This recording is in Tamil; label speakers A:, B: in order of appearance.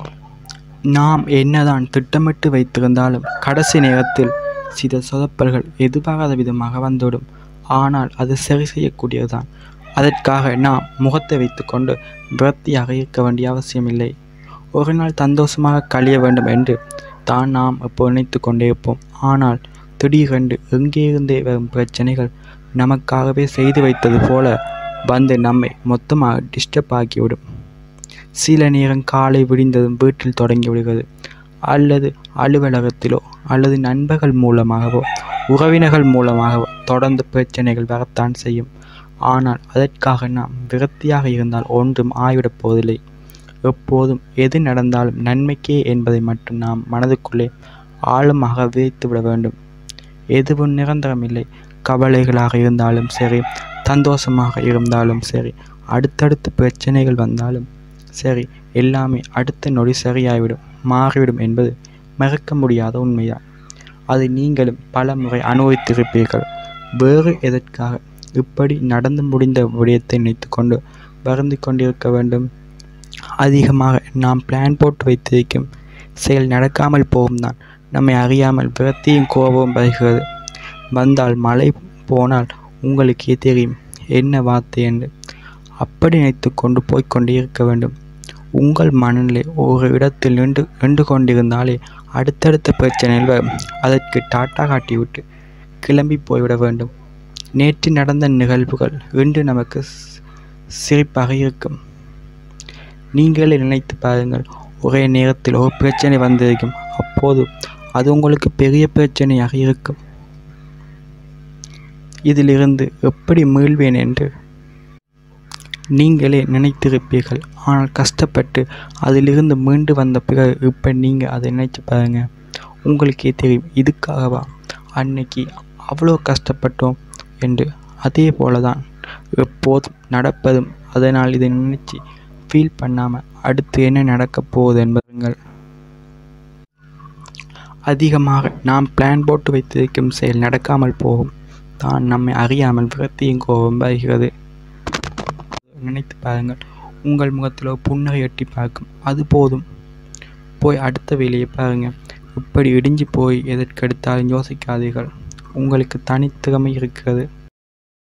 A: நாம் என்னதான் திட்டமிட்டு வைத்திருந்தாலும் கடைசி நேரத்தில் சில சொதப்பல்கள் எதிர்பாராத விதமாக வந்துவிடும் ஆனால் அது சரி செய்யக்கூடியதுதான் அதற்காக நாம் முகத்தை வைத்துக்கொண்டு விரக்தியாக இருக்க வேண்டிய அவசியமில்லை ஒரு நாள் சந்தோஷமாக கழிய வேண்டும் என்று தான் நாம் இப்போ நினைத்து கொண்டே இருப்போம் ஆனால் திடீரென்று எங்கே இருந்தே வரும் பிரச்சனைகள் நமக்காகவே செய்து வைத்தது போல வந்து நம்மை மொத்தமாக டிஸ்டர்ப் ஆக்கிவிடும் சில நேரம் காலை விடிந்ததும் வீட்டில் தொடங்கி விடுகிறது அல்லது அலுவலகத்திலோ அல்லது நண்பர்கள் மூலமாகவோ உறவினர்கள் மூலமாகவோ தொடர்ந்து பிரச்சனைகள் வரத்தான் செய்யும் ஆனால் அதற்காக நாம் விரக்தியாக இருந்தால் ஒன்றும் ஆய்விடப் போவதில்லை எப்போதும் எது நடந்தாலும் நன்மைக்கே என்பதை மட்டும் நாம் மனதுக்குள்ளே ஆழமாக விதைத்து விட வேண்டும் எதுவும் நிரந்தரமில்லை கவலைகளாக இருந்தாலும் சரி சந்தோஷமாக இருந்தாலும் சரி அடுத்தடுத்து பிரச்சனைகள் வந்தாலும் சரி எல்லாமே அடுத்த நொடி சரியாகிவிடும் மாறிவிடும் என்பது மறக்க முடியாத உண்மைதான் அதை நீங்களும் பல முறை அனுபவித்திருப்பீர்கள் வேறு எதற்காக இப்படி நடந்து முடிந்த விடயத்தை நினைத்துக்கொண்டு வருந்தி கொண்டிருக்க வேண்டும் அதிகமாக நாம் பிளான் போட்டு வைத்திருக்கும் செயல் நடக்காமல் போகும் தான் நம்மை அறியாமல் விரக்தியும் கோபமும் வருகிறது வந்தால் மழை போனால் உங்களுக்கே தெரியும் என்ன வார்த்தை என்று அப்படி நினைத்து கொண்டு போய்க்கொண்டே இருக்க வேண்டும் உங்கள் மனநிலை ஒரு இடத்தில் நின்று நின்று கொண்டிருந்தாலே அடுத்தடுத்த பிரச்சனைகள் வரும் அதற்கு டாட்டா காட்டிவிட்டு கிளம்பி போய்விட வேண்டும் நேற்று நடந்த நிகழ்வுகள் இன்று நமக்கு சிரிப்பாக இருக்கும் நீங்களே நினைத்து பாருங்கள் ஒரே நேரத்தில் ஒரு பிரச்சனை வந்திருக்கும் அப்போது அது உங்களுக்கு பெரிய பிரச்சனையாக இருக்கும் இதிலிருந்து எப்படி மீள்வேன் என்று நீங்களே நினைத்திருப்பீர்கள் ஆனால் கஷ்டப்பட்டு அதிலிருந்து மீண்டு வந்த பிறகு இப்போ நீங்கள் அதை நினைச்சு பாருங்கள் உங்களுக்கே தெரியும் இதுக்காகவா அன்னைக்கு அவ்வளோ கஷ்டப்பட்டோம் என்று அதே போல தான் எப்போதும் நடப்பதும் அதனால் இதை நினச்சி ஃபீல் பண்ணாமல் அடுத்து என்ன நடக்கப் போகுது என்பதுங்கள் அதிகமாக நாம் பிளான் போட்டு வைத்திருக்கும் செயல் நடக்காமல் போகும் தான் நம்மை அறியாமல் விரக்தியும் கோபம் வருகிறது நினைத்து பாருங்கள் உங்கள் முகத்தில் புன்னகை எட்டி பார்க்கும் அது போதும் போய் அடுத்த வேலையை பாருங்கள் இப்படி இடிஞ்சு போய் எதற்கெடுத்தாலும் யோசிக்காதீர்கள் உங்களுக்கு தனித்திறமை இருக்கிறது